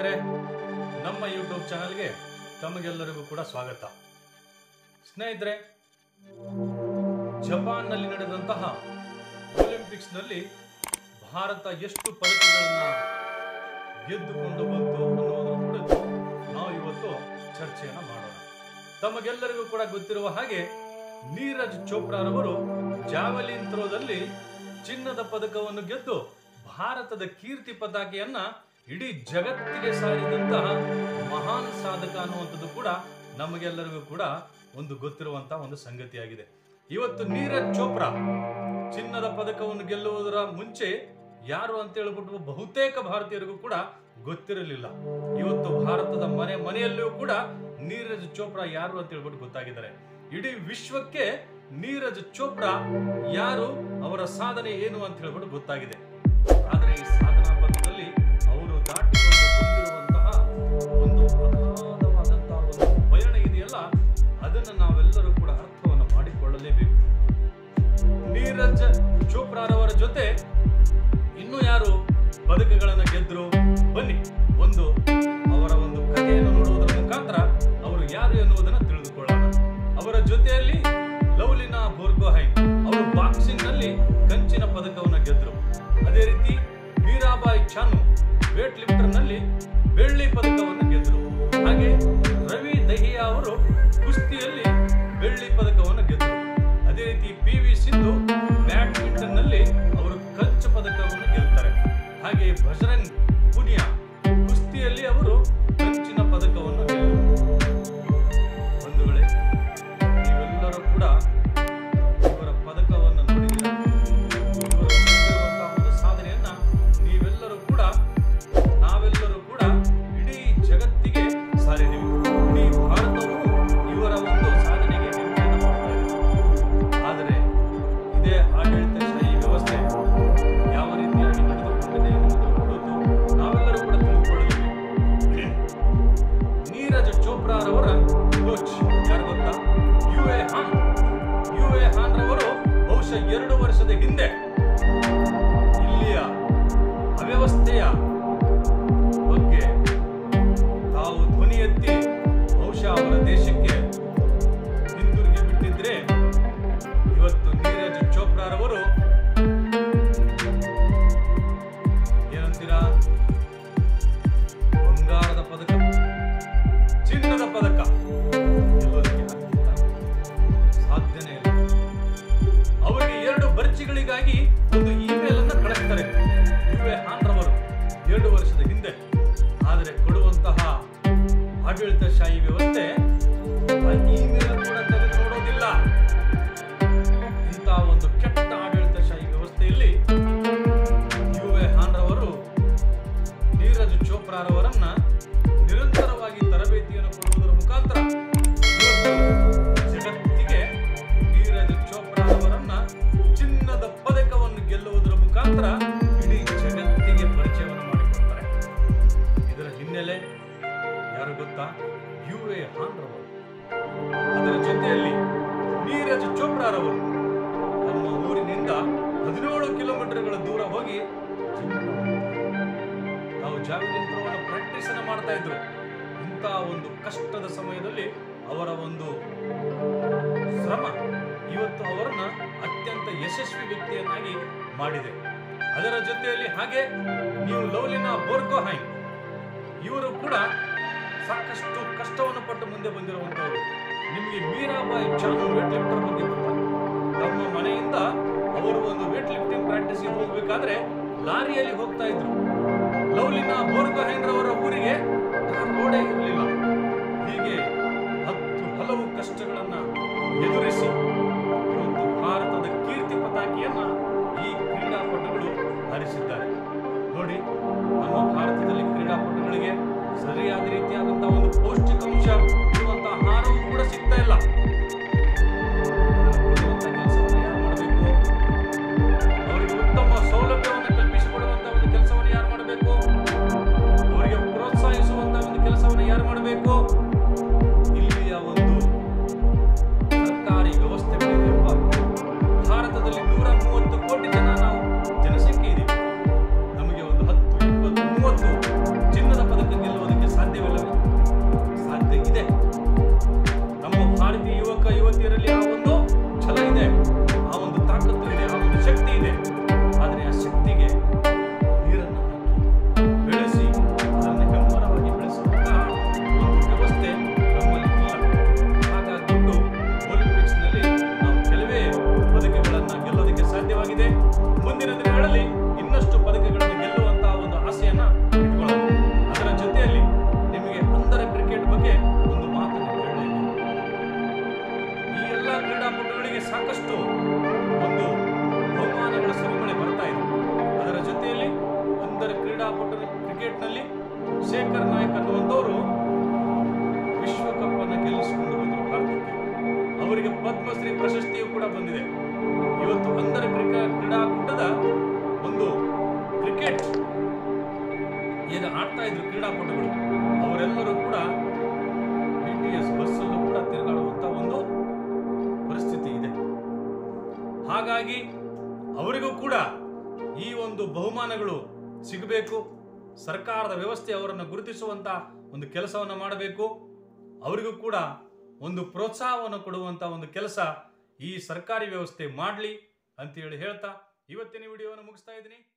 ಸ್ನೇಹಿತರೆ ನಮ್ಮ ಯೂಟ್ಯೂಬ್ ಚಾನಲ್ಗೆ ತಮಗೆಲ್ಲರಿಗೂ ಕೂಡ ಸ್ವಾಗತ ಸ್ನೇಹಿತರೆ ಜಪಾನ್ನಲ್ಲಿ ನಡೆದಂತಹ ಒಲಿಂಪಿಕ್ಸ್ನಲ್ಲಿ ಭಾರತ ಎಷ್ಟು ಪದಕಗಳನ್ನು ಗೆದ್ದುಕೊಂಡು ಬಂತು ಅನ್ನೋದರ ಕುರಿತು ನಾವು ಇವತ್ತು ಚರ್ಚೆಯನ್ನು ಮಾಡೋಣ ತಮಗೆಲ್ಲರಿಗೂ ಕೂಡ ಗೊತ್ತಿರುವ ಹಾಗೆ ನೀರಜ್ ಚೋಪ್ರಾರವರು ಜಾವೆಲಿನ್ ಥ್ರೋದಲ್ಲಿ ಚಿನ್ನದ ಪದಕವನ್ನು ಗೆದ್ದು ಭಾರತದ ಕೀರ್ತಿ ಪತಾಕೆಯನ್ನ ಇಡೀ ಜಗತ್ತಿಗೆ ಸಾರಿದಂತಹ ಮಹಾನ್ ಸಾಧಕ ಅನ್ನುವಂಥದ್ದು ಕೂಡ ನಮಗೆಲ್ಲರಿಗೂ ಕೂಡ ಒಂದು ಗೊತ್ತಿರುವಂತಹ ಒಂದು ಸಂಗತಿಯಾಗಿದೆ ಇವತ್ತು ನೀರಜ್ ಚೋಪ್ರಾ ಚಿನ್ನದ ಪದಕವನ್ನು ಗೆಲ್ಲುವುದರ ಮುಂಚೆ ಯಾರು ಅಂತ ಹೇಳ್ಬಿಟ್ಟು ಬಹುತೇಕ ಭಾರತೀಯರಿಗೂ ಕೂಡ ಗೊತ್ತಿರಲಿಲ್ಲ ಇವತ್ತು ಭಾರತದ ಮನೆ ಮನೆಯಲ್ಲಿಯೂ ಕೂಡ ನೀರಜ್ ಚೋಪ್ರಾ ಯಾರು ಅಂತ ಹೇಳ್ಬಿಟ್ಟು ಗೊತ್ತಾಗಿದ್ದಾರೆ ಇಡೀ ವಿಶ್ವಕ್ಕೆ ನೀರಜ್ ಚೋಪ್ರಾ ಯಾರು ಅವರ ಸಾಧನೆ ಏನು ಅಂತ ಹೇಳ್ಬಿಟ್ಟು ಗೊತ್ತಾಗಿದೆ ಆದರೆ ಈ ಸಾಧನಾ ಪಥದಲ್ಲಿ ಅವರು ದಾಟಿಕೊಂಡು ಬಂದಿರುವಂತಹ ಒಂದು ಅಗಾಧವಾದಂತಹ ಒಂದು ಪಯಣ ಇದೆಯಲ್ಲ ಅದನ್ನು ನಾವೆಲ್ಲರೂ ಕೂಡ ಅರ್ಥವನ್ನು ಮಾಡಿಕೊಳ್ಳಲೇಬೇಕು ನೀರಜ್ ಚೋಪ್ರಾರವರ ಜೊತೆ ಇನ್ನು ಯಾರು ಪದಕಗಳನ್ನು ಗೆದ್ರು ಬನ್ನಿ ಒಂದು ಅವರ ಒಂದು ಕಥೆಯನ್ನು ನೋಡುವುದರ ಮುಖಾಂತರ ಅವರು ಯಾರು ಎನ್ನುವುದನ್ನು ತಿಳಿದುಕೊಳ್ಳೋಣ ಅವರ ಜೊತೆಯಲ್ಲಿ ಲವ್ಲಿನಾ ಬೋರ್ಗೋಹೈ ಅವರು ಬಾಕ್ಸಿಂಗ್ ನಲ್ಲಿ ಕಂಚಿನ ಪದಕವನ್ನು ಗೆದ್ರು ಅದೇ ರೀತಿ ಮೀರಾಬಾಯಿ ಚಾನು ವೇಟ್ ಲಿಫ್ಟರ್ ನಲ್ಲಿ ಬೆಳ್ಳಿ ಪದಕವನ್ನು ಗೆದ್ರು ಹಾಗೆ ರವಿ ದಹಿಯಾ ಅವರು ಕುಸ್ತಿಯಲ್ಲಿ ಬೆಳ್ಳಿ ಪದಕವನ್ನು ಗೆದ್ರು ಅದೇ ರೀತಿ ಪಿ ವಿ ಸಿಂಧು ಬ್ಯಾಡ್ಮಿಂಟನ್ ನಲ್ಲಿ ಅವರು ಕಂಚು ಪದಕವನ್ನು ಗೆಲ್ತಾರೆ ಹಾಗೆ ಬಜರಂಗ್ ಪುನಿಯಾ ಕುಸ್ತಿಯಲ್ಲಿ ಅವರು ಕಂಚಿನ ಪದಕವನ್ನು ಗೆಲ್ಲರು ಬಂಧುಗಳೇ ನೀವೆಲ್ಲರೂ ಕೂಡ ಇವರ ಪದಕವನ್ನು ನೋಡಿದ್ದೀರ ಇವರು ಹೊಂದಿರುವಂತಹ ಒಂದು ಸಾಧನೆಯನ್ನ ನೀವೆಲ್ಲರೂ ಕೂಡ ನಾವೆಲ್ಲರೂ ಕೂಡ ಇಡೀ ಜಗತ್ತಿಗೆ ಸಾರಿದೀವಿ ಇಡೀ ಭಾರತವು ಇವರ ಒಂದು ಸಾಧನೆಗೆ ಹೆಮ್ಮೆಯನ್ನು ಪಡ್ತಾ ಇದೆ ಆದರೆ ಇದೇ ಆಡಳಿತಶಾಹಿ ವ್ಯವಸ್ಥೆ ಯಾವ ರೀತಿಯಾಗಿ ನಡೆದುಕೊಂಡಿದೆ ಎನ್ನುವುದರ ಕುರಿತು ನಾವೆಲ್ಲರೂ ಕೂಡ ತಿಳಿದುಕೊಳ್ಳಬೇಕು ನೀರಜ್ ಚೋಪ್ರಾರವರ ಕೋಚ್ ಯಾರು ಗೊತ್ತಾ Uwe Hohn Uwe Hohn ರವರು ಬಹುಶಃ ಎರಡು ವರ್ಷದ ಹಿಂದೆ ಇಲ್ಲಿಯ ಅವ್ಯವಸ್ಥೆಯ ಬಗ್ಗೆ ತಾವು ಧ್ವನಿ ಎತ್ತಿ ಬಹುಶಃ ಅವರ ದೇಶಕ್ಕೆ ಹಿಂದಿರುಗಿ ಬಿಟ್ಟಿದ್ರೆ ಇವತ್ತು ನೀರಜ್ ಚೋಪ್ರಾರವರು ಏನಂತೀರಾ ಬಂಗಾರದ ಪದಕ ಚಿನ್ನದ ಪದಕ ಗೆಲ್ಲೋದಕ್ಕೆ ಆಗ್ತಿತ್ತ? ಸಾಧ್ಯನೇ ಇಲ್ಲ ಅವರಿಗೆ ಎರಡು ಬರ್ಚಿಗಳಿಗಾಗಿ ಒಂದು ಇಮೇಲ್ ಅನ್ನ ಕಳಿಸ್ತಾರೆ ಯು ಎ ಹಾನ್ ರವರು ಎರಡು ವರ್ಷದ ಹಿಂದೆ ಆದರೆ ಕೊಡುವಂತಹ ಆಡಳಿತಶಾಹಿ ವ್ಯವಸ್ಥೆ ಆ ಇಮೇಲ್ ಕೂಡ ತೆಗೆದು ನೋಡೋದಿಲ್ಲ ಇಂತಹ ಒಂದು ಕೆಟ್ಟ ಆಡಳಿತಶಾಹಿ ವ್ಯವಸ್ಥೆಯಲ್ಲಿ ಯು ಎ ಹಾನ್ ರವರು ನೀರಜ್ ಚೋಪ್ರಾರವರನ್ನ ನಿರಂತರವಾಗಿ ತರಬೇತಿಯನ್ನು ಕೊಡುವುದರ ಮುಖಾಂತರ ಇವತ್ತು ಜಗತ್ತಿಗೆ ನೀರಜ್ ಚೋಪ್ರಾರವರನ್ನ ಚಿನ್ನದ ಪದಕವನ್ನು ಗೆಲ್ಲುವುದರ ಮುಖಾಂತರ ಇಡೀ ಜಗತ್ತಿಗೆ ಪರಿಚಯವನ್ನು ಮಾಡಿಕೊಡ್ತಾರೆ ಇದರ ಹಿನ್ನೆಲೆ ಯಾರು ಗೊತ್ತಾ ಯು ಎ ಹಾನ್ ರವರು ಅದರ ಜೊತೆಯಲ್ಲಿ ನೀರಜ್ ಚೋಪ್ರಾರವರು ತಮ್ಮ ಊರಿನಿಂದ ಹದಿನೇಳು ಕಿಲೋಮೀಟರ್ಗಳ ದೂರ ಹೋಗಿ ನಾವು ಜಾವೆಲಿನ್ ಥ್ರೋವನ್ನು ಪ್ರಾಕ್ಟೀಸ್ ಅನ್ನು ಮಾಡ್ತಾ ಇದ್ರು ಇಂತಹ ಒಂದು ಕಷ್ಟದ ಸಮಯದಲ್ಲಿ ಅವರ ಒಂದು ಶ್ರಮ ಇವತ್ತು ಅವರನ್ನ ಅತ್ಯಂತ ಯಶಸ್ವಿ ವ್ಯಕ್ತಿಯನ್ನಾಗಿ ಮಾಡಿದೆ ಅದರ ಜೊತೆಯಲ್ಲಿ ಹಾಗೆ ನೀವು ಲವ್ಲಿನ ಬೋರ್ಗೋಹೈ ಇವರು ಕೂಡ ಸಾಕಷ್ಟು ಕಷ್ಟವನ್ನು ಪಟ್ಟು ಮುಂದೆ ಬಂದಿರುವಂತವರು ನಿಮಗೆ ಮೀರಾಬಾಯಿ ಚಾನು ವೇಟ್ ಲಿಫ್ಟರ್ ಬಗ್ಗೆ ಗೊತ್ತಾ ತಮ್ಮ ಮನೆಯಿಂದ ಅವರು ಒಂದು ವೇಟ್ ಲಿಫ್ಟಿಂಗ್ ಪ್ರಾಕ್ಟೀಸ್ಗೆ ಹೋಗ್ಬೇಕಾದ್ರೆ ಲಾರಿಯಲ್ಲಿ ಹೋಗ್ತಾ ಇದ್ರು ಲವ್ಲಿನ ಬೋರ್ಗೋಹೈನ್ರವರ ಊರಿಗೆ ರೋಡೇ ಇರಲಿಲ್ಲ ಹೀಗೆ ಹತ್ತು ಹಲವು ಕಷ್ಟಗಳನ್ನ ಎದುರಿಸಿ ಇವತ್ತು ಭಾರತದ ಕೀರ್ತಿ ಪತಾಕೆಯನ್ನ ಈ ಕ್ರೀಡಾಪಟುಗಳು ಹಾರಿಸಿದ್ದಾರೆ ನೋಡಿ ನಮ್ಮ ಭಾರತದಲ್ಲಿ ಕ್ರೀಡಾಪಟುಗಳಿಗೆ ಸರಿಯಾದ ರೀತಿಯಾದಂತಹ ಒಂದು ಪೌಷ್ಟಿಕಾಂಶ ಇರುವಂತಹ ಆಹಾರವೂ ಕೂಡ ಸಿಗ್ತಾ ಇಲ್ಲ ಅದನ್ನು ಕೊಡುವಂತ ಕೆಲಸವನ್ನು ಯಾರು ಮಾಡಬೇಕು ಅವರಿಗೆ ಉತ್ತಮ ಸೌಲಭ್ಯವನ್ನು ಕಲ್ಪಿಸಿಕೊಡುವಂತ ಒಂದು ಕೆಲಸವನ್ನು ಯಾರು ಮಾಡಬೇಕು ಅವರಿಗೆ ಪ್ರೋತ್ಸಾಹಿಸುವಂತ ಒಂದು ಕೆಲಸವನ್ನು ಯಾರು ಮಾಡಬೇಕು ಇಲ್ಲಿಯ ಒಂದು ಸರ್ಕಾರಿ ವ್ಯವಸ್ಥೆಗಳಿದೆಯಪ್ಪ ಭಾರತದಲ್ಲಿ ನೂರ ಮೂವತ್ತು ಕೋಟಿ ಜನ ನಾವು ಜನಸಂಖ್ಯೆ ಇದೀವಿ ನಮಗೆ ಒಂದು ಹತ್ತು ಇಪ್ಪತ್ತು ಮೂವತ್ತು ಚಿನ್ನದ ಪದಕ ಗೆಲ್ಲುವ ಕ್ರಿಕೆಟ್ನಲ್ಲಿ ಶೇಖರ್ ನಾಯಕ್ ಅನ್ನುವಂಥವರು ವಿಶ್ವಕಪ್ ಅನ್ನು ಗೆಲ್ಲಿಸಿಕೊಂಡು ಬಂದರು ಭಾರತಕ್ಕೆ ಅವರಿಗೆ ಪದ್ಮಶ್ರೀ ಪ್ರಶಸ್ತಿಯು ಕೂಡ ಬಂದಿದೆ ಇವತ್ತು ಅಂಧರ ಕ್ರಿಕಾ ಕ್ರೀಡಾಕೂಟದ ಒಂದು ಕ್ರಿಕೆಟ್ ಏನು ಆಡ್ತಾ ಇದ್ರು ಕ್ರೀಡಾಪಟುಗಳು ಅವರೆಲ್ಲರೂ ಕೂಡ ಬಿ ಟಿ ಎಸ್ ಬಸ್ಸಲ್ಲೂ ಕೂಡ ತಿರುಗಾಡುವಂತ ಒಂದು ಪರಿಸ್ಥಿತಿ ಇದೆ ಹಾಗಾಗಿ ಅವರಿಗೂ ಕೂಡ ಈ ಒಂದು ಬಹುಮಾನಗಳು ಸಿಗಬೇಕು ಸರ್ಕಾರದ ವ್ಯವಸ್ಥೆ ಅವರನ್ನು ಗುರುತಿಸುವಂತ ಒಂದು ಕೆಲಸವನ್ನು ಮಾಡಬೇಕು ಅವರಿಗೂ ಕೂಡ ಒಂದು ಪ್ರೋತ್ಸಾಹವನ್ನು ಕೊಡುವಂತ ಒಂದು ಕೆಲಸ ಈ ಸರ್ಕಾರಿ ವ್ಯವಸ್ಥೆ ಮಾಡಲಿ ಅಂತೇಳಿ ಹೇಳ್ತಾ ಇವತ್ತಿನ ವಿಡಿಯೋವನ್ನು ಮುಗಿಸ್ತಾ ಇದ್ದೀನಿ